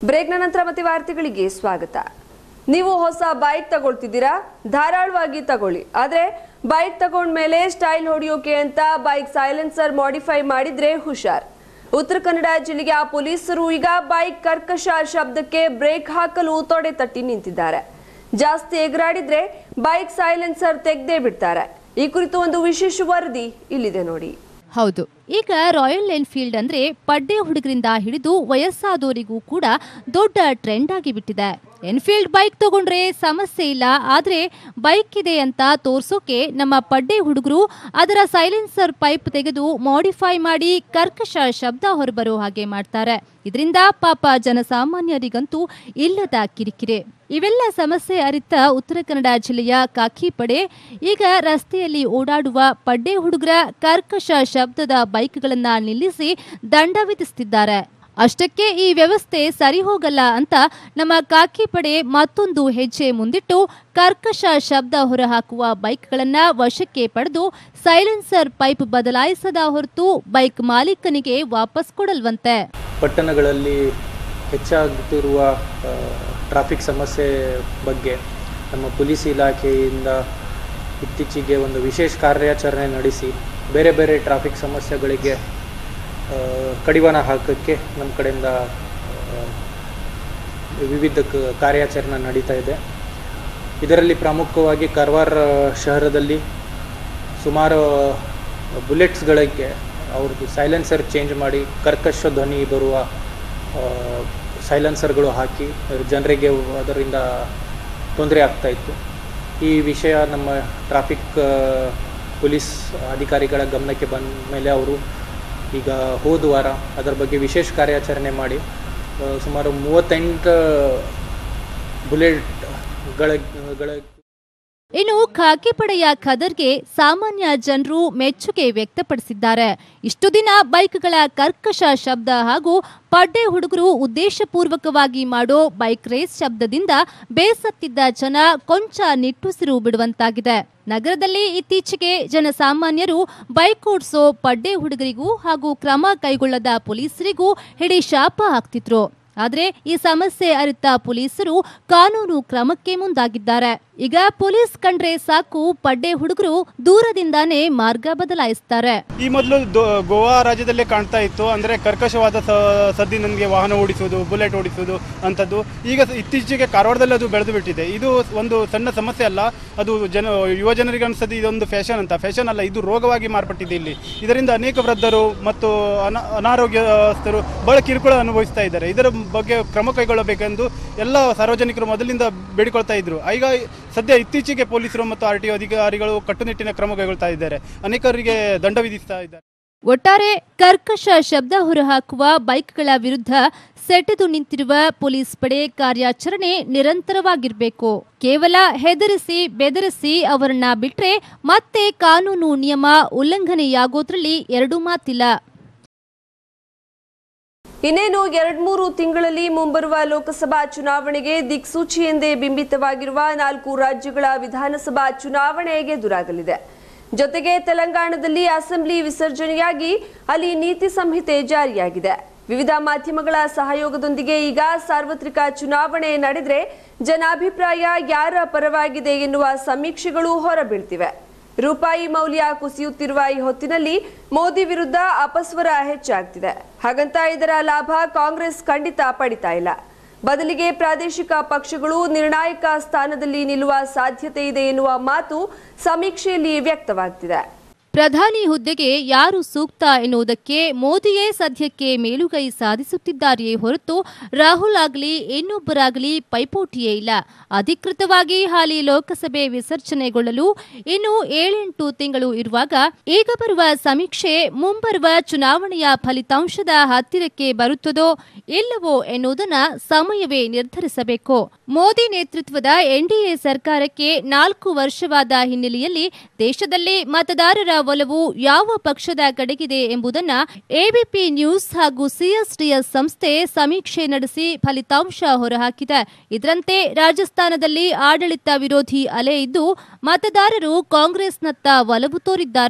ಬ್ರೇಕ್ನ ನಂತರ ಮತ್ತೆ ವಾರ್ತೆಗಳಿಗೆ ಸ್ವಾಗತ ನೀವು ಹೊಸ ಬೈಕ್ ತಗೊಳ್ತಿದ್ದೀರಾ ಧಾರಾಳವಾಗಿ ತಗೊಳ್ಳಿ ಆದ್ರೆ ಬೈಕ್ ತಗೊಂಡ್ಮೇಲೆ ಸ್ಟೈಲ್ ಹೊಡಿಯೋಕೆ ಅಂತ ಬೈಕ್ ಸೈಲೆನ್ಸರ್ ಮಾಡಿಫೈ ಮಾಡಿದ್ರೆ ಹುಷಾರ್ ಉತ್ತರ ಕನ್ನಡ ಜಿಲ್ಲೆಯ ಪೊಲೀಸರು ಈಗ ಬೈಕ್ ಕರ್ಕಶ ಶಬ್ದಕ್ಕೆ ಬ್ರೇಕ್ ಹಾಕಲು ತೊಡೆ ತಟ್ಟಿ ನಿಂತಿದ್ದಾರೆ ಜಾಸ್ತಿ ಎಗರಾಡಿದ್ರೆ ಬೈಕ್ ಸೈಲೆನ್ಸರ್ ತೆಗ್ದೇ ಬಿಡ್ತಾರೆ ಈ ಕುರಿತು ಒಂದು ವಿಶೇಷ ವರದಿ ಇಲ್ಲಿದೆ ನೋಡಿ ಹೌದು ಈಗ ರಾಯಲ್ ಎನ್ಫೀಲ್ಡ್ ಅಂದ್ರೆ ಪಡ್ಡೆ ಹುಡುಗರಿಂದ ಹಿಡಿದು ವಯಸ್ಸಾದವರಿಗೂ ಕೂಡ ದೊಡ್ಡ ಟ್ರೆಂಡ್ ಆಗಿ ಬಿಟ್ಟಿದೆ ಎನ್ಫೀಲ್ಡ್ ಬೈಕ್ ತಗೊಂಡ್ರೆ ಸಮಸ್ಯೆ ಇಲ್ಲ ಆದ್ರೆ ಬೈಕ್ ಇದೆ ಅಂತ ತೋರ್ಸೋಕೆ ನಮ್ಮ ಪಡ್ಡೆ ಹುಡುಗರು ಅದರ ಸೈಲೆನ್ಸರ್ ಪೈಪ್ ತೆಗೆದು ಮಾಡಿಫೈ ಮಾಡಿ ಕರ್ಕಶ ಶಬ್ದ ಹೊರಬರೋ ಹಾಗೆ ಮಾಡ್ತಾರೆ ಇದರಿಂದ ಪಾಪ ಜನಸಾಮಾನ್ಯರಿಗಂತೂ ಇಲ್ಲದ ಕಿರಿಕಿರಿ ಇವೆಲ್ಲ ಸಮಸ್ಯೆ ಅರಿತ ಉತ್ತರ ಕನ್ನಡ ಜಿಲ್ಲೆಯ ಕಾಕಿ ಪಡೆ ಈಗ ರಸ್ತೆಯಲ್ಲಿ ಓಡಾಡುವ ಪಡ್ಡೆ ಹುಡುಗರ ಕರ್ಕಶ ಶಬ್ದದ ಬೈಕ್ಗಳನ್ನ ನಿಲ್ಲಿಸಿ ದಂಡ ವಿಧಿಸುತ್ತಿದ್ದಾರೆ ಅಷ್ಟಕ್ಕೆ ಈ ವ್ಯವಸ್ಥೆ ಸರಿ ಹೋಗಲ್ಲ ಅಂತ ನಮ್ಮ ಕಾಕಿ ಪಡೆ ಮತ್ತೊಂದು ಹೆಜ್ಜೆ ಮುಂದಿಟ್ಟು ಕರ್ಕಶ ಶಬ್ದ ಹೊರಹಾಕುವ ಬೈಕ್ಗಳನ್ನ ವಶಕ್ಕೆ ಪಡೆದು ಸೈಲೆನ್ಸರ್ ಪೈಪ್ ಬದಲಾಯಿಸದ ಹೊರತು ಬೈಕ್ ಮಾಲೀಕನಿಗೆ ವಾಪಸ್ ಕೊಡಲ್ವಂತೆ ಪಟ್ಟಣಗಳಲ್ಲಿ ಹೆಚ್ಚಾಗುತ್ತಿರುವ ಆ, ಟ್ರಾಫಿಕ್ ಸಮಸ್ಯೆ ಬಗ್ಗೆ ನಮ್ಮ ಪೊಲೀಸ್ ಇಲಾಖೆಯಿಂದ ಇತ್ತೀಚೆಗೆ ಒಂದು ವಿಶೇಷ ಕಾರ್ಯಾಚರಣೆ ನಡೆಸಿ ಬೇರೆ ಬೇರೆ ಟ್ರಾಫಿಕ್ ಸಮಸ್ಯೆಗಳಿಗೆ ಆ, ಕಡಿವಾಣ ಹಾಕೋಕ್ಕೆ ನಮ್ಮ ಕಡೆಯಿಂದ ಆ, ವಿವಿಧ ಕ- ಕಾರ್ಯಾಚರಣೆ ನಡೀತಾ ಇದೆ ಇದರಲ್ಲಿ ಪ್ರಮುಖವಾಗಿ ಕಾರವಾರ ಶಹರದಲ್ಲಿ ಸುಮಾರು ಬುಲೆಟ್ಸ್ಗಳಿಗೆ ಅವ್ರದ್ದು ಸೈಲೆನ್ಸರ್ ಚೇಂಜ್ ಮಾಡಿ ಕರ್ಕಶ ಧ್ವನಿ ಬರುವ ಸೈಲೆನ್ಸರ್ಗಳು ಹಾಕಿ ಜನರಿಗೆ ಅದರಿಂದ ತೊಂದರೆ ಆಗ್ತಾ ಇತ್ತು ಈ ವಿಷಯ ನಮ್ಮ ಟ್ರಾಫಿಕ್ ಪೊಲೀಸ್ ಅಧಿಕಾರಿಗಳ ಗಮನಕ್ಕೆ ಬಂದ ಮೇಲೆ ಅವರು ಈಗ ಹೋದ ವಾರ ಅದರ ಬಗ್ಗೆ ವಿಶೇಷ ಕಾರ್ಯಾಚರಣೆ ಮಾಡಿ ಆ, ಸುಮಾರು ಮೂವತ್ತೆಂಟು ಬುಲೆಟ್ಗಳ ಗಳ ಇನ್ನು ಖಾಕಿ ಪಡೆಯ ಖದರ್ಗೆ ಸಾಮಾನ್ಯ ಜನರು ಮೆಚ್ಚುಗೆ ವ್ಯಕ್ತಪಡಿಸಿದ್ದಾರೆ ಇಷ್ಟು ದಿನ ಬೈಕ್ಗಳ ಕರ್ಕಶ ಶಬ್ದ ಹಾಗೂ ಪಡ್ಡೆ ಹುಡುಗರು ಉದ್ದೇಶಪೂರ್ವಕವಾಗಿ ಮಾಡೋ ಬೈಕ್ ರೇಸ್ ಶಬ್ದದಿಂದ ಬೇಸತ್ತಿದ್ದ ಜನ ಕೊಂಚ ನಿಟ್ಟುಸಿರು ಬಿಡುವಂತಾಗಿದೆ ನಗರದಲ್ಲಿ ಇತ್ತೀಚೆಗೆ ಜನಸಾಮಾನ್ಯರು ಬೈಕ್ ಓಡಿಸೋ ಪಡ್ಡೆ ಹುಡುಗರಿಗೂ ಹಾಗೂ ಕ್ರಮ ಕೈಗೊಳ್ಳದ ಪೊಲೀಸರಿಗೂ ಹಿಡಿ ಶಾಪ ಹಾಕ್ತಿದ್ರು ಆದ್ರೆ ಈ ಸಮಸ್ಯೆ ಅರಿತ ಪೊಲೀಸರು ಕಾನೂನು ಕ್ರಮಕ್ಕೆ ಮುಂದಾಗಿದ್ದಾರೆ ಈಗ ಪೊಲೀಸ್ ಕಂಡ್ರೆ ಸಾಕು ಪಡ್ಡೆ ಹುಡುಗರು ದೂರದಿಂದಾನೇ ಮಾರ್ಗ ಬದಲಾಯಿಸ್ತಾರೆ ಈ ಮೊದಲು ಗೋವಾ ರಾಜ್ಯದಲ್ಲೇ ಕಾಣ್ತಾ ಇತ್ತು ಅಂದರೆ ಕರ್ಕಶವಾದ ಸ- ಸದ್ದಿನೊಂದಿಗೆ ವಾಹನ ಓಡಿಸೋದು ಬುಲೆಟ್ ಓಡಿಸೋದು ಅಂಥದ್ದು ಈಗ ಸ- ಇತ್ತೀಚೆಗೆ ಕಾರವಾರದಲ್ಲಿ ಅದು ಬೆಳೆದು ಬಿಟ್ಟಿದೆ ಇದು ಒಂದು ಸಣ್ಣ ಸಮಸ್ಯೆ ಅಲ್ಲ ಅದು ಜನ ಯುವ ಜನರಿಗೆ ಅನಿಸೋದು ಇದೊಂದು ಫ್ಯಾಷನ್ ಅಂತ ಫ್ಯಾಷನ್ ಅಲ್ಲ ಇದು ರೋಗವಾಗಿ ಮಾರ್ಪಟ್ಟಿದೆ ಇಲ್ಲಿ ಇದರಿಂದ ಅನೇಕ ವೃದ್ಧರು ಮತ್ತು ಅನ ಅನಾರೋಗ್ಯಸ್ಥರು ಬಹಳ ಕಿರುಕುಳ ಅನುಭವಿಸ್ತಾ ಇದ್ದಾರೆ ಇದರ ಬಗ್ಗೆ ಕ್ರಮ ಕೈಗೊಳ್ಳಬೇಕೆಂದು ಎಲ್ಲ ಸಾರ್ವಜನಿಕರು ಮೊದಲಿಂದ ಬೇಡಿಕೊಳ್ತಾ ಇದ್ರು ಈಗ ಸದ್ಯ ಇತ್ತೀಚೆಗೆ ಪೊಲೀಸರು ಮತ್ತು ಆರ್ ಟಿ ಅಧಿಕಾರಿಗಳು ಕಟ್ಟುನಿಟ್ಟಿನ ಕ್ರಮ ಕೈಗೊಳ್ತಾ ಇದ್ದಾರೆ ಅನೇಕರಿಗೆ ದಂಡ ವಿಧಿಸ್ತಾ ಇದ್ದಾರೆ ಒಟ್ಟಾರೆ ಕರ್ಕಶ ಶಬ್ದ ಹೊರಹಾಕುವ ಬೈಕ್ಗಳ ವಿರುದ್ಧ ಸೆಟೆದು ನಿಂತಿರುವ ಪೊಲೀಸ್ ಪಡೆ ಕಾರ್ಯಾಚರಣೆ ನಿರಂತರವಾಗಿರಬೇಕು ಕೇವಲ ಹೆದರಿಸಿ ಬೆದರಿಸಿ ಅವರನ್ನ ಬಿಟ್ರೆ ಮತ್ತೆ ಕಾನೂನು ನಿಯಮ ಉಲ್ಲಂಘನೆಯಾಗೋದ್ರಲ್ಲಿ ಎರಡೂ ಮಾತಿಲ್ಲ ಇನ್ನೇನು ಎರಡ್ಮೂರು ತಿಂಗಳಲ್ಲಿ ಮುಂಬರುವ ಲೋಕಸಭಾ ಚುನಾವಣೆಗೆ ದಿಕ್ಸೂಚಿ ಎಂದೇ ಬಿಂಬಿತವಾಗಿರುವ ನಾಲ್ಕು ರಾಜ್ಯಗಳ ವಿಧಾನಸಭಾ ಚುನಾವಣೆ ಎದುರಾಗಲಿದೆ ಜೊತೆಗೆ ತೆಲಂಗಾಣದಲ್ಲಿ ಅಸೆಂಬ್ಲಿ ವಿಸರ್ಜನೆಯಾಗಿ ಅಲ್ಲಿ ನೀತಿ ಸಂಹಿತೆ ಜಾರಿಯಾಗಿದೆ ವಿವಿಧ ಮಾಧ್ಯಮಗಳ ಸಹಯೋಗದೊಂದಿಗೆ ಈಗ ಸಾರ್ವತ್ರಿಕ ಚುನಾವಣೆ ನಡೆದ್ರೆ ಜನಾಭಿಪ್ರಾಯ ಯಾರ ಪರವಾಗಿದೆ ಎನ್ನುವ ಸಮೀಕ್ಷೆಗಳು ಹೊರಬೀಳ್ತಿವೆ ರೂಪಾಯಿ ಮೌಲ್ಯ ಕುಸಿಯುತ್ತಿರುವ ಈ ಹೊತ್ತಿನಲ್ಲಿ ಮೋದಿ ವಿರುದ್ಧ ಅಪಸ್ವರ ಹೆಚ್ಚಾಗ್ತಿದೆ ಹಾಗಂತ ಇದರ ಲಾಭ ಕಾಂಗ್ರೆಸ್ ಖಂಡಿತ ಪಡಿತಾ ಇಲ್ಲ ಬದಲಿಗೆ ಪ್ರಾದೇಶಿಕ ಪಕ್ಷಗಳು ನಿರ್ಣಾಯಕ ಸ್ಥಾನದಲ್ಲಿ ನಿಲ್ಲುವ ಸಾಧ್ಯತೆ ಇದೆ ಎನ್ನುವ ಮಾತು ಸಮೀಕ್ಷೆಯಲ್ಲಿ ವ್ಯಕ್ತವಾಗ್ತಿದೆ ಪ್ರಧಾನಿ ಹುದ್ದೆಗೆ ಯಾರು ಸೂಕ್ತ ಎನ್ನುವುದಕ್ಕೆ ಮೋದಿಯೇ ಸದ್ಯಕ್ಕೆ ಮೇಲುಗೈ ಸಾಧಿಸುತ್ತಿದ್ದಾರೆಯೇ ಹೊರತು ರಾಹುಲ್ ಆಗಲಿ ಇನ್ನೊಬ್ಬರಾಗಲಿ ಪೈಪೋಟಿಯೇ ಇಲ್ಲ ಅಧಿಕೃತವಾಗಿ ಹಾಲಿ ಲೋಕಸಭೆ ವಿಸರ್ಜನೆಗೊಳ್ಳಲು ಇನ್ನು ಏಳೆಂಟು ತಿಂಗಳು ಇರುವಾಗ ಈಗ ಬರುವ ಸಮೀಕ್ಷೆ ಮುಂಬರುವ ಚುನಾವಣೆಯ ಫಲಿತಾಂಶದ ಹತ್ತಿರಕ್ಕೆ ಬರುತ್ತದೋ ಇಲ್ಲವೋ ಎನ್ನುವುದನ್ನ ಸಮಯವೇ ನಿರ್ಧರಿಸಬೇಕು ಮೋದಿ ನೇತೃತ್ವದ ಎನ್ಡಿಎ ಸರ್ಕಾರಕ್ಕೆ ನಾಲ್ಕು ವರ್ಷವಾದ ಹಿನ್ನೆಲೆಯಲ್ಲಿ ದೇಶದಲ್ಲಿ ಮತದಾರರ ಒಲವು ಯಾವ ಪಕ್ಷದ ಕಡೆಗಿದೆ ಎಂಬುದನ್ನ ಎಬಿಪಿ ನ್ಯೂಸ್ ಹಾಗೂ ಸಿಎಸ್ಡಿಎಸ್ ಸಂಸ್ಥೆ ಸಮೀಕ್ಷೆ ನಡೆಸಿ ಫಲಿತಾಂಶ ಹೊರಹಾಕಿದೆ ಇದರಂತೆ ರಾಜಸ್ಥಾನದಲ್ಲಿ ಆಡಳಿತ ವಿರೋಧಿ ಅಲೆ ಇದ್ದು ಮತದಾರರು ಕಾಂಗ್ರೆಸ್ನತ್ತ ಒಲವು ತೋರಿದ್ದಾರೆ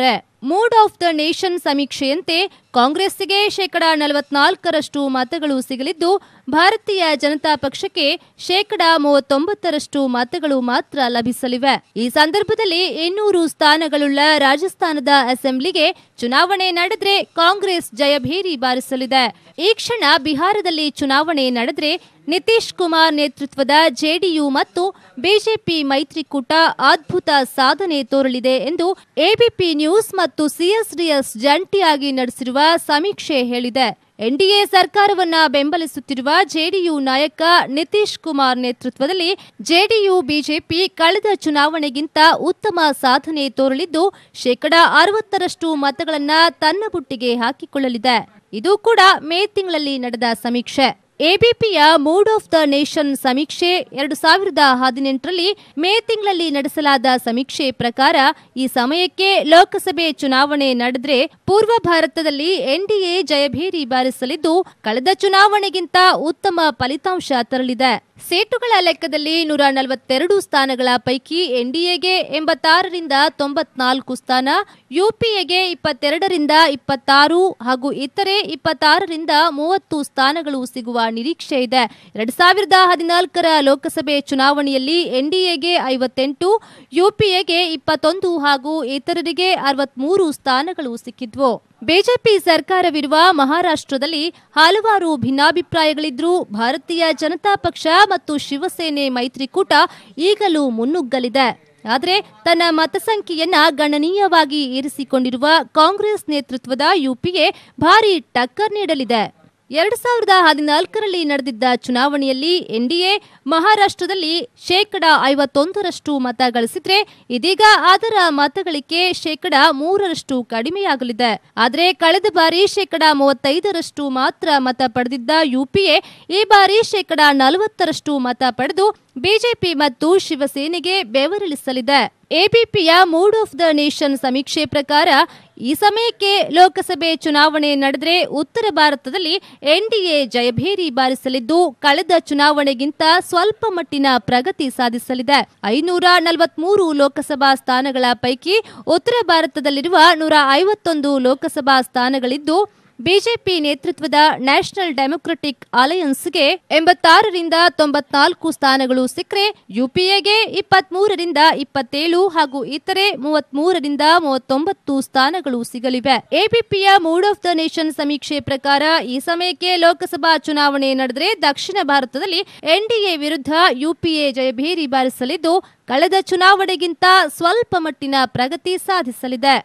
ಮೂಡ್ ಆಫ್ ದ ನೇಷನ್ ಸಮೀಕ್ಷೆಯಂತೆ ಕಾಂಗ್ರೆಸ್ಸಿಗೆ ಶೇಕಡಾ ನಲವತ್ನಾಲ್ಕರಷ್ಟು ಮತಗಳು ಸಿಗಲಿದ್ದು ಭಾರತೀಯ ಜನತಾ ಪಕ್ಷಕ್ಕೆ ಶೇಕಡಾ ಮೂವತ್ತೊಂಬತ್ತರಷ್ಟು ಮತಗಳು ಮಾತ್ರ ಲಭಿಸಲಿವೆ ಈ ಸಂದರ್ಭದಲ್ಲಿ ಇನ್ನೂರು ಸ್ಥಾನಗಳುಳ್ಳ ರಾಜಸ್ಥಾನದ ಅಸೆಂಬ್ಲಿಗೆ ಚುನಾವಣೆ ನಡೆದ್ರೆ ಕಾಂಗ್ರೆಸ್ ಜಯಭೇರಿ ಬಾರಿಸಲಿದೆ ಈ ಕ್ಷಣ ಬಿಹಾರದಲ್ಲಿ ಚುನಾವಣೆ ನಡೆದ್ರೆ ನಿತೀಶ್ ಕುಮಾರ್ ನೇತೃತ್ವದ ಜೆಡಿಯು ಮತ್ತು ಬಿಜೆಪಿ ಮೈತ್ರಿಕೂಟ ಅದ್ಭುತ ಸಾಧನೆ ತೋರಲಿದೆ ಎಂದು ಎಬಿಪಿ ನ್ಯೂಸ್ ಮತ್ತು ಸಿಎಸ್ಡಿಎಸ್ ಜಂಟಿಯಾಗಿ ನಡೆಸಿರುವ ಸಮೀಕ್ಷೆ ಹೇಳಿದೆ ಎನ್ಡಿಎ ಸರ್ಕಾರವನ್ನ ಬೆಂಬಲಿಸುತ್ತಿರುವ ಜೆಡಿಯು ನಾಯಕ ನಿತೀಶ್ ಕುಮಾರ್ ನೇತೃತ್ವದಲ್ಲಿ ಜೆಡಿಯು ಬಿಜೆಪಿ ಕಳೆದ ಚುನಾವಣೆಗಿಂತ ಉತ್ತಮ ಸಾಧನೆ ತೋರಲಿದ್ದು ಶೇಕಡಾ ಅರವತ್ತರಷ್ಟು ಮತಗಳನ್ನ ತನ್ನ ಬುಟ್ಟಿಗೆ ಹಾಕಿಕೊಳ್ಳಲಿದೆ ಇದು ಕೂಡ ಮೇ ತಿಂಗಳಲ್ಲಿ ನಡೆದ ಸಮೀಕ್ಷೆ ಎಬಿಪಿಯ ಮೂಡ್ ಆಫ್ ದ ನೇಷನ್ ಸಮೀಕ್ಷೆ ಎರಡು ಸಾವಿರದ ಹದಿನೆಂಟರಲ್ಲಿ ಮೇ ತಿಂಗಳಲ್ಲಿ ನಡೆಸಲಾದ ಸಮೀಕ್ಷೆ ಪ್ರಕಾರ ಈ ಸಮಯಕ್ಕೆ ಲೋಕಸಭೆ ಚುನಾವಣೆ ನಡೆದ್ರೆ ಪೂರ್ವ ಭಾರತದಲ್ಲಿ ಎನ್ಡಿಎ ಜಯಭೇರಿ ಬಾರಿಸಲಿದ್ದು ಕಳೆದ ಚುನಾವಣೆಗಿಂತ ಉತ್ತಮ ಫಲಿತಾಂಶ ತರಲಿದೆ ಸೀಟುಗಳ ಲೆಕ್ಕದಲ್ಲಿ ನೂರ ನಲವತ್ತೆರಡು ಸ್ಥಾನಗಳ ಪೈಕಿ ಎನ್ಡಿಎಗೆ ಎಂಬತ್ತಾರರಿಂದ ತೊಂಬತ್ನಾಲ್ಕು ಸ್ಥಾನ ಯುಪಿಎಗೆ ಇಪ್ಪತ್ತೆರಡರಿಂದ ಇಪ್ಪತ್ತಾರು ಹಾಗೂ ಇತರೆ ಇಪ್ಪತ್ತಾರರಿಂದ ಮೂವತ್ತು ಸ್ಥಾನಗಳು ಸಿಗುವ ನಿರೀಕ್ಷೆ ಇದೆ ಎರಡ್ ಸಾವಿರದ ಹದಿನಾಲ್ಕರ ಲೋಕಸಭೆ ಚುನಾವಣೆಯಲ್ಲಿ ಎನ್ಡಿಎಗೆ ಐವತ್ತೆಂಟು ಯುಪಿಎಗೆ ಇಪ್ಪತ್ತೊಂದು ಹಾಗೂ ಇತರರಿಗೆ ಅರವತ್ಮೂರು ಸ್ಥಾನಗಳು ಸಿಕ್ಕಿದ್ವು ಬಿಜೆಪಿ ಸರ್ಕಾರವಿರುವ ಮಹಾರಾಷ್ಟ್ರದಲ್ಲಿ ಹಲವಾರು ಭಿನ್ನಾಭಿಪ್ರಾಯಗಳಿದ್ರೂ ಭಾರತೀಯ ಜನತಾ ಪಕ್ಷ ಮತ್ತು ಶಿವಸೇನೆ ಮೈತ್ರಿಕೂಟ ಈಗಲೂ ಮುನ್ನುಗ್ಗಲಿದೆ ಆದರೆ ತನ್ನ ಮತಸಂಖ್ಯೆಯನ್ನ ಗಣನೀಯವಾಗಿ ಏರಿಸಿಕೊಂಡಿರುವ ಕಾಂಗ್ರೆಸ್ ನೇತೃತ್ವದ ಯುಪಿಎ ಭಾರಿ ಟಕ್ಕರ್ ನೀಡಲಿದೆ ಎರಡ್ ಸಾವಿರದ ಹದಿನಾಲ್ಕರಲ್ಲಿ ನಡೆದಿದ್ದ ಚುನಾವಣೆಯಲ್ಲಿ ಎನ್ಡಿಎ ಮಹಾರಾಷ್ಟ್ರದಲ್ಲಿ ಶೇಕಡ ಐವತ್ತೊಂದರಷ್ಟು ಮತ ಗಳಿಸಿದ್ರೆ ಇದೀಗ ಅದರ ಮತಗಳಿಕೆ ಶೇಕಡ ಮೂರರಷ್ಟು ಕಡಿಮೆಯಾಗಲಿದೆ ಆದರೆ ಕಳೆದ ಬಾರಿ ಶೇಕಡ ಮೂವತ್ತೈದರಷ್ಟು ಮಾತ್ರ ಮತ ಪಡೆದಿದ್ದ ಯುಪಿಎ ಈ ಬಾರಿ ಶೇಕಡ ನಲವತ್ತರಷ್ಟು ಮತ ಪಡೆದು ಬಿಜೆಪಿ ಮತ್ತು ಶಿವಸೇನೆಗೆ ಬೆವರಿಳಿಸಲಿದೆ ಎಬಿಪಿಯ ಮೂಡ್ ಆಫ್ ದ ನೇಷನ್ ಸಮೀಕ್ಷೆ ಪ್ರಕಾರ ಈ ಸಮಯಕ್ಕೆ ಲೋಕಸಭೆ ಚುನಾವಣೆ ನಡೆದ್ರೆ ಉತ್ತರ ಭಾರತದಲ್ಲಿ ಎನ್ಡಿಎ ಜಯಭೇರಿ ಬಾರಿಸಲಿದ್ದು ಕಳೆದ ಚುನಾವಣೆಗಿಂತ ಸ್ವಲ್ಪ ಮಟ್ಟಿನ ಪ್ರಗತಿ ಸಾಧಿಸಲಿದೆ ಐನೂರ ನಲವತ್ಮೂರು ಲೋಕಸಭಾ ಸ್ಥಾನಗಳ ಪೈಕಿ ಉತ್ತರ ಭಾರತದಲ್ಲಿರುವ ನೂರ ಐವತ್ತೊಂದು ಲೋಕಸಭಾ ಸ್ಥಾನಗಳಿದ್ದು ಬಿಜೆಪಿ ನೇತೃತ್ವದ ನ್ಯಾಷನಲ್ ಡೆಮೊಕ್ರೆಟಿಕ್ ಅಲಯನ್ಸ್ಗೆ ಎಂಬತ್ತಾರರಿಂದ ತೊಂಬತ್ನಾಲ್ಕು ಸ್ಥಾನಗಳು ಸಿಕ್ಕರೆ ಯುಪಿಎಗೆ ಇಪ್ಪತ್ಮೂರರಿಂದ ಇಪ್ಪತ್ತೇಳು ಹಾಗೂ ಇತರೆ ಮೂವತ್ಮೂರರಿಂದ ಮೂವತ್ತೊಂಬತ್ತು ಸ್ಥಾನಗಳು ಸಿಗಲಿವೆ ಎಬಿಪಿಯ ಮೂಡ್ ಆಫ್ ದ ನೇಷನ್ ಸಮೀಕ್ಷೆ ಪ್ರಕಾರ ಈ ಸಮಯಕ್ಕೆ ಲೋಕಸಭಾ ಚುನಾವಣೆ ನಡೆದರೆ ದಕ್ಷಿಣ ಭಾರತದಲ್ಲಿ ಎನ್ಡಿಎ ವಿರುದ್ಧ ಯುಪಿಎ ಜಯಭೇರಿ ಬಾರಿಸಲಿದ್ದು ಕಳೆದ ಚುನಾವಣೆಗಿಂತ ಸ್ವಲ್ಪ ಮಟ್ಟಿನ ಪ್ರಗತಿ ಸಾಧಿಸಲಿದೆ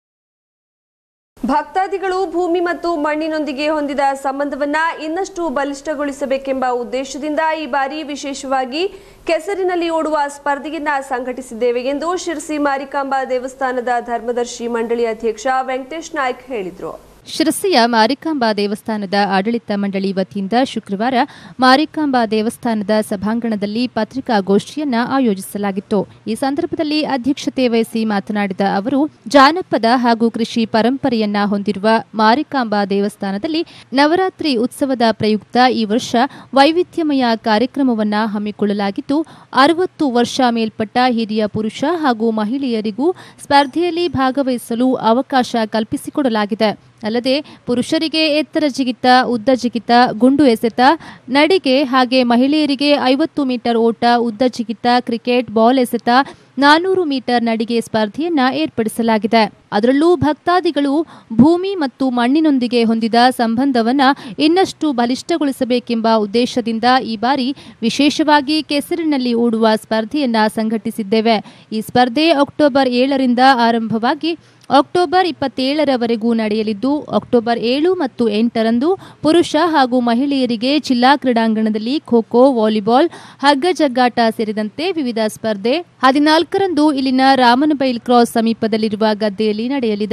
ಭಕ್ತಾದಿಗಳು ಭೂಮಿ ಮತ್ತು ಮಣ್ಣಿನೊಂದಿಗೆ ಹೊಂದಿದ ಸಂಬಂಧವನ್ನ ಇನ್ನಷ್ಟು ಬಲಿಷ್ಠಗೊಳಿಸಬೇಕೆಂಬ ಉದ್ದೇಶದಿಂದ ಈ ಬಾರಿ ವಿಶೇಷವಾಗಿ ಕೆಸರಿನಲ್ಲಿ ಓಡುವ ಸ್ಪರ್ಧೆಯನ್ನ ಸಂಘಟಿಸಿದ್ದೇವೆ ಎಂದು ಶಿರಸಿ ಮಾರಿಕಾಂಬಾ ದೇವಸ್ಥಾನದ ಧರ್ಮದರ್ಶಿ ಮಂಡಳಿ ಅಧ್ಯಕ್ಷ ವೆಂಕಟೇಶ್ ನಾಯ್ಕ್ ಹೇಳಿದರು ಶಿರಸಿಯ ಮಾರಿಕಾಂಬಾ ದೇವಸ್ಥಾನದ ಆಡಳಿತ ಮಂಡಳಿ ವತಿಯಿಂದ ಶುಕ್ರವಾರ ಮಾರಿಕಾಂಬಾ ದೇವಸ್ಥಾನದ ಸಭಾಂಗಣದಲ್ಲಿ ಪತ್ರಿಕಾಗೋಷ್ಠಿಯನ್ನ ಆಯೋಜಿಸಲಾಗಿತ್ತು ಈ ಸಂದರ್ಭದಲ್ಲಿ ಅಧ್ಯಕ್ಷತೆ ವಹಿಸಿ ಮಾತನಾಡಿದ ಅವರು ಜಾನಪದ ಹಾಗೂ ಕೃಷಿ ಪರಂಪರೆಯನ್ನ ಹೊಂದಿರುವ ಮಾರಿಕಾಂಬಾ ದೇವಸ್ಥಾನದಲ್ಲಿ ನವರಾತ್ರಿ ಉತ್ಸವದ ಪ್ರಯುಕ್ತ ಈ ವರ್ಷ ವೈವಿಧ್ಯಮಯ ಕಾರ್ಯಕ್ರಮವನ್ನ ಹಮ್ಮಿಕೊಳ್ಳಲಾಗಿದ್ದು ಅರವತ್ತು ವರ್ಷ ಮೇಲ್ಪಟ್ಟ ಹಿರಿಯ ಪುರುಷ ಹಾಗೂ ಮಹಿಳೆಯರಿಗೂ ಸ್ಪರ್ಧೆಯಲ್ಲಿ ಭಾಗವಹಿಸಲು ಅವಕಾಶ ಕಲ್ಪಿಸಿಕೊಡಲಾಗಿದೆ ಅಲ್ಲದೆ ಪುರುಷರಿಗೆ ಎತ್ತರ ಜಿಗಿತ ಉದ್ದ ಜಿಗಿತ ಗುಂಡು ಎಸೆತ ನಡಿಗೆ ಹಾಗೆ ಮಹಿಳೆಯರಿಗೆ ಐವತ್ತು ಮೀಟರ್ ಓಟ ಉದ್ದ ಜಿಗಿತ ಕ್ರಿಕೆಟ್ ಬಾಲ್ ಎಸೆತ ನಾನೂರು ಮೀಟರ್ ನಡಿಗೆ ಸ್ಪರ್ಧೆಯನ್ನ ಏರ್ಪಡಿಸಲಾಗಿದೆ ಅದರಲ್ಲೂ ಭಕ್ತಾದಿಗಳು ಭೂಮಿ ಮತ್ತು ಮಣ್ಣಿನೊಂದಿಗೆ ಹೊಂದಿದ ಸಂಬಂಧವನ್ನ ಇನ್ನಷ್ಟು ಬಲಿಷ್ಠಗೊಳಿಸಬೇಕೆಂಬ ಉದ್ದೇಶದಿಂದ ಈ ಬಾರಿ ವಿಶೇಷವಾಗಿ ಕೆಸರಿನಲ್ಲಿ ಓಡುವ ಸ್ಪರ್ಧೆಯನ್ನ ಸಂಘಟಿಸಿದ್ದೇವೆ ಈ ಸ್ಪರ್ಧೆ ಅಕ್ಟೋಬರ್ ಏಳರಿಂದ ಆರಂಭವಾಗಿ ಅಕ್ಟೋಬರ್ ಇಪ್ಪತ್ತೇಳರವರೆಗೂ ನಡೆಯಲಿದ್ದು ಅಕ್ಟೋಬರ್ ಏಳು ಮತ್ತು ಎಂಟರಂದು ಪುರುಷ ಹಾಗೂ ಮಹಿಳೆಯರಿಗೆ ಜಿಲ್ಲಾ ಕ್ರೀಡಾಂಗಣದಲ್ಲಿ ಖೋ ಖೋ ವಾಲಿಬಾಲ್ ಹಗ್ಗ ಜಗ್ಗಾಟ ಸೇರಿದಂತೆ ವಿವಿಧ ಸ್ಪರ್ಧೆ ಹದಿನಾಲ್ಕರಂದು ಇಲ್ಲಿನ ರಾಮನಬೈಲ್ ಕ್ರಾಸ್ ಸಮೀಪದಲ್ಲಿರುವ ಗದ್ದೆಯಲ್ಲಿ ನಡೆಯಲಿದೆ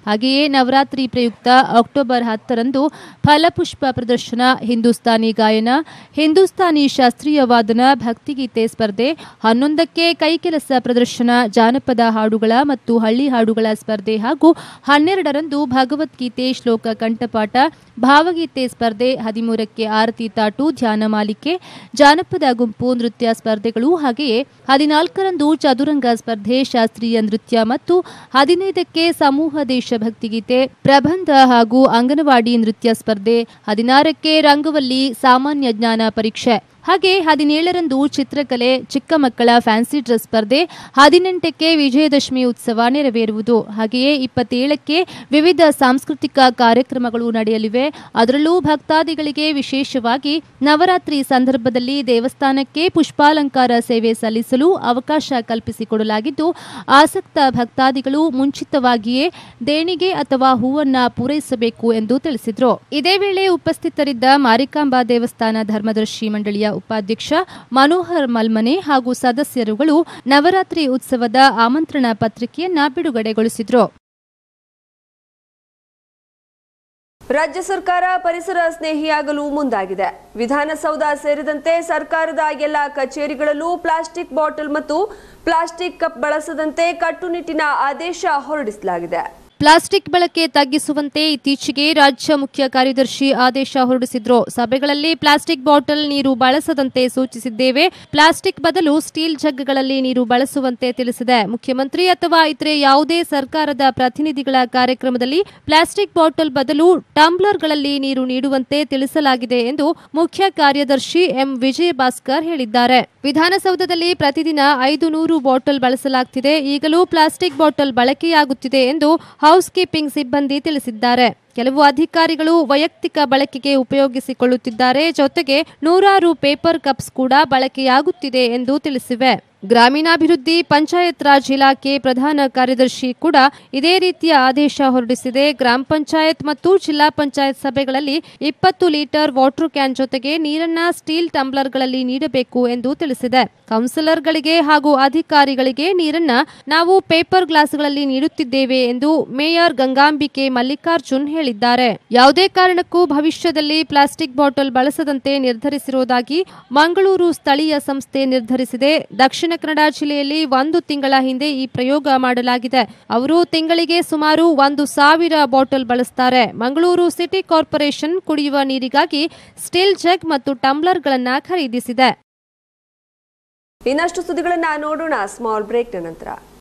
ಹಾಗೆಯೇ ನವರಾತ್ರಿ ಪ್ರಯುಕ್ತ ಅಕ್ಟೋಬರ್ ಹತ್ತರಂದು ಫಲಪುಷ್ಪ ಪ್ರದರ್ಶನ ಹಿಂದೂಸ್ತಾನಿ ಗಾಯನ ಹಿಂದೂಸ್ತಾನಿ ಶಾಸ್ತ್ರೀಯ ವಾದನ ಭಕ್ತಿಗೀತೆ ಸ್ಪರ್ಧೆ ಹನ್ನೊಂದಕ್ಕೆ ಕೈಕೆಲಸ ಪ್ರದರ್ಶನ ಜಾನಪದ ಹಾಡುಗಳ ಮತ್ತು ಹಳ್ಳಿ ಹಾಡುಗಳ ಸ್ಪರ್ಧೆ ಹಾಗೂ ಹನ್ನೆರಡರಂದು ಭಗವದ್ಗೀತೆ ಶ್ಲೋಕ ಕಂಠಪಾಠ ಭಾವಗೀತೆ ಸ್ಪರ್ಧೆ ಹದಿಮೂರಕ್ಕೆ ಆರತಿ ತಾಟು ಧ್ಯಾನ ಮಾಲಿಕೆ ಜಾನಪದ ಗುಂಪು ನೃತ್ಯ ಸ್ಪರ್ಧೆಗಳು ಹಾಗೆಯೇ ಹದಿನಾಲ್ಕರಂದು ಚದುರಂಗ ಸ್ಪರ್ಧೆ ಶಾಸ್ತ್ರೀಯ ನೃತ್ಯ ಮತ್ತು ಹದಿನೈದಕ್ಕೆ ಸಮೂಹ ದೇಶಭಕ್ತಿಗೀತೆ ಪ್ರಬಂಧ ಹಾಗೂ ಅಂಗನವಾಡಿ ನೃತ್ಯ ಸ್ಪರ್ಧೆ ಹದಿನಾರಕ್ಕೆ ರಂಗವಲ್ಲಿ ಸಾಮಾನ್ಯ ಜ್ಞಾನ ಪರೀಕ್ಷೆ ಹಾಗೆ ಹದಿನೇಳರಂದು ಚಿತ್ರಕಲೆ ಚಿಕ್ಕ ಮಕ್ಕಳ ಫ್ಯಾನ್ಸಿ ಡ್ರೆಸ್ ಸ್ಪರ್ಧೆ ಹದಿನೆಂಟಕ್ಕೆ ವಿಜಯದಶಮಿ ಉತ್ಸವ ನೆರವೇರುವುದು ಹಾಗೆಯೇ ಇಪ್ಪತ್ತೇಳಕ್ಕೆ ವಿವಿಧ ಸಾಂಸ್ಕೃತಿಕ ಕಾರ್ಯಕ್ರಮಗಳು ನಡೆಯಲಿವೆ ಅದರಲ್ಲೂ ಭಕ್ತಾದಿಗಳಿಗೆ ವಿಶೇಷವಾಗಿ ನವರಾತ್ರಿ ಸಂದರ್ಭದಲ್ಲಿ ದೇವಸ್ಥಾನಕ್ಕೆ ಪುಷ್ಪಾಲಂಕಾರ ಸೇವೆ ಸಲ್ಲಿಸಲು ಅವಕಾಶ ಕಲ್ಪಿಸಿಕೊಡಲಾಗಿದ್ದು ಆಸಕ್ತ ಭಕ್ತಾದಿಗಳು ಮುಂಚಿತವಾಗಿಯೇ ದೇಣಿಗೆ ಅಥವಾ ಹೂವನ್ನ ಪೂರೈಸಬೇಕು ಎಂದು ತಿಳಿಸಿದರು ಇದೇ ವೇಳೆ ಉಪಸ್ಥಿತರಿದ್ದ ಮಾರಿಕಾಂಬಾ ದೇವಸ್ಥಾನ ಧರ್ಮದರ್ಶಿ ಮಂಡಳಿಯ ಉಪಾಧ್ಯಕ್ಷ ಮನೋಹರ್ ಮಲ್ಮನೆ ಹಾಗೂ ಸದಸ್ಯರುಗಳು ನವರಾತ್ರಿ ಉತ್ಸವದ ಆಮಂತ್ರಣ ಪತ್ರಿಕೆಯನ್ನ ಬಿಡುಗಡೆಗೊಳಿಸಿದ್ರು ರಾಜ್ಯ ಸರ್ಕಾರ ಪರಿಸರ ಸ್ನೇಹಿಯಾಗಲು ಮುಂದಾಗಿದೆ ವಿಧಾನಸೌಧ ಸೇರಿದಂತೆ ಸರ್ಕಾರದ ಎಲ್ಲ ಕಚೇರಿಗಳಲ್ಲೂ ಪ್ಲಾಸ್ಟಿಕ್ ಬಾಟಲ್ ಮತ್ತು ಪ್ಲಾಸ್ಟಿಕ್ ಕಪ್ ಬಳಸದಂತೆ ಕಟ್ಟುನಿಟ್ಟಿನ ಆದೇಶ ಹೊರಡಿಸಲಾಗಿದೆ ಪ್ಲಾಸ್ಟಿಕ್ ಬಳಕೆ ತಗ್ಗಿಸುವಂತೆ ಇತ್ತೀಚೆಗೆ ರಾಜ್ಯ ಮುಖ್ಯ ಕಾರ್ಯದರ್ಶಿ ಆದೇಶ ಹೊರಡಿಸಿದ್ರು ಸಭೆಗಳಲ್ಲಿ ಪ್ಲಾಸ್ಟಿಕ್ ಬಾಟಲ್ ನೀರು ಬಳಸದಂತೆ ಸೂಚಿಸಿದ್ದೇವೆ ಪ್ಲಾಸ್ಟಿಕ್ ಬದಲು ಸ್ಟೀಲ್ ಜಗ್ಗಳಲ್ಲಿ ನೀರು ಬಳಸುವಂತೆ ತಿಳಿಸಿದೆ ಮುಖ್ಯಮಂತ್ರಿ ಅಥವಾ ಇತರೆ ಯಾವುದೇ ಸರ್ಕಾರದ ಪ್ರತಿನಿಧಿಗಳ ಕಾರ್ಯಕ್ರಮದಲ್ಲಿ ಪ್ಲಾಸ್ಟಿಕ್ ಬಾಟಲ್ ಬದಲು ಟಂಬ್ಲರ್ಗಳಲ್ಲಿ ನೀರು ನೀಡುವಂತೆ ತಿಳಿಸಲಾಗಿದೆ ಎಂದು ಮುಖ್ಯ ಕಾರ್ಯದರ್ಶಿ ಎಂ ವಿಜಯ ಭಾಸ್ಕರ್ ಹೇಳಿದ್ದಾರೆ ವಿಧಾನಸೌಧದಲ್ಲಿ ಪ್ರತಿದಿನ ಐದು ನೂರು ಬಾಟಲ್ ಬಳಸಲಾಗ್ತಿದೆ ಈಗಲೂ ಪ್ಲಾಸ್ಟಿಕ್ ಬಾಟಲ್ ಬಳಕೆಯಾಗುತ್ತಿದೆ ಎಂದು ಹೌಸ್ ಕೀಪಿಂಗ್ ಸಿಬ್ಬಂದಿ ತಿಳಿಸಿದ್ದಾರೆ ಕೆಲವು ಅಧಿಕಾರಿಗಳು ವೈಯಕ್ತಿಕ ಬಳಕೆಗೆ ಉಪಯೋಗಿಸಿಕೊಳ್ಳುತ್ತಿದ್ದಾರೆ ಜೊತೆಗೆ ನೂರಾರು ಪೇಪರ್ ಕಪ್ಸ್ ಕೂಡ ಬಳಕೆಯಾಗುತ್ತಿದೆ ಎಂದು ತಿಳಿಸಿವೆ ಗ್ರಾಮೀಣಾಭಿವೃದ್ಧಿ ಪಂಚಾಯತ್ ರಾಜ್ ಇಲಾಖೆ ಪ್ರಧಾನ ಕಾರ್ಯದರ್ಶಿ ಕೂಡ ಇದೇ ರೀತಿಯ ಆದೇಶ ಹೊರಡಿಸಿದೆ ಗ್ರಾಮ ಪಂಚಾಯತ್ ಮತ್ತು ಜಿಲ್ಲಾ ಪಂಚಾಯತ್ ಸಭೆಗಳಲ್ಲಿ ಇಪ್ಪತ್ತು ಲೀಟರ್ ವಾಟರ್ ಕ್ಯಾನ್ ಜೊತೆಗೆ ನೀರನ್ನ ಸ್ಟೀಲ್ ಟಂಬ್ಲರ್ಗಳಲ್ಲಿ ನೀಡಬೇಕು ಎಂದು ತಿಳಿಸಿದೆ ಕೌನ್ಸಿಲರ್ಗಳಿಗೆ ಹಾಗೂ ಅಧಿಕಾರಿಗಳಿಗೆ ನೀರನ್ನ ನಾವು ಪೇಪರ್ ಗ್ಲಾಸ್ಗಳಲ್ಲಿ ನೀಡುತ್ತಿದ್ದೇವೆ ಎಂದು ಮೇಯರ್ ಗಂಗಾಂಬಿಕೆ ಮಲ್ಲಿಕಾರ್ಜುನ್ ಹೇಳಿದ್ದಾರೆ ಯಾವುದೇ ಕಾರಣಕ್ಕೂ ಭವಿಷ್ಯದಲ್ಲಿ ಪ್ಲಾಸ್ಟಿಕ್ ಬಾಟಲ್ ಬಳಸದಂತೆ ನಿರ್ಧರಿಸಿರುವುದಾಗಿ ಮಂಗಳೂರು ಸ್ಥಳೀಯ ಸಂಸ್ಥೆ ನಿರ್ಧರಿಸಿದೆ ದಕ್ಷಿಣ ಕನ್ನಡ ಜಿಲ್ಲೆಯಲ್ಲಿ ಒಂದು ತಿಂಗಳ ಹಿಂದೆ ಈ ಪ್ರಯೋಗ ಮಾಡಲಾಗಿದೆ ಅವರು ತಿಂಗಳಿಗೆ ಸುಮಾರು ಒಂದು ಸಾವಿರ ಬಾಟಲ್ ಬಳಸ್ತಾರೆ ಮಂಗಳೂರು ಸಿಟಿ ಕಾರ್ಪೊರೇಷನ್ ಕುಡಿಯುವ ನೀರಿಗಾಗಿ ಸ್ಟೀಲ್ ಜಗ್ ಮತ್ತು ಟಂಬ್ಲರ್ಗಳನ್ನ ಖರೀದಿಸಿದೆ ಇನ್ನಷ್ಟು ಸುದ್ದಿಗಳನ್ನ ನೋಡೋಣ ಸ್ಮಾಲ್ ಬ್ರೇಕ್ನ ನಂತರ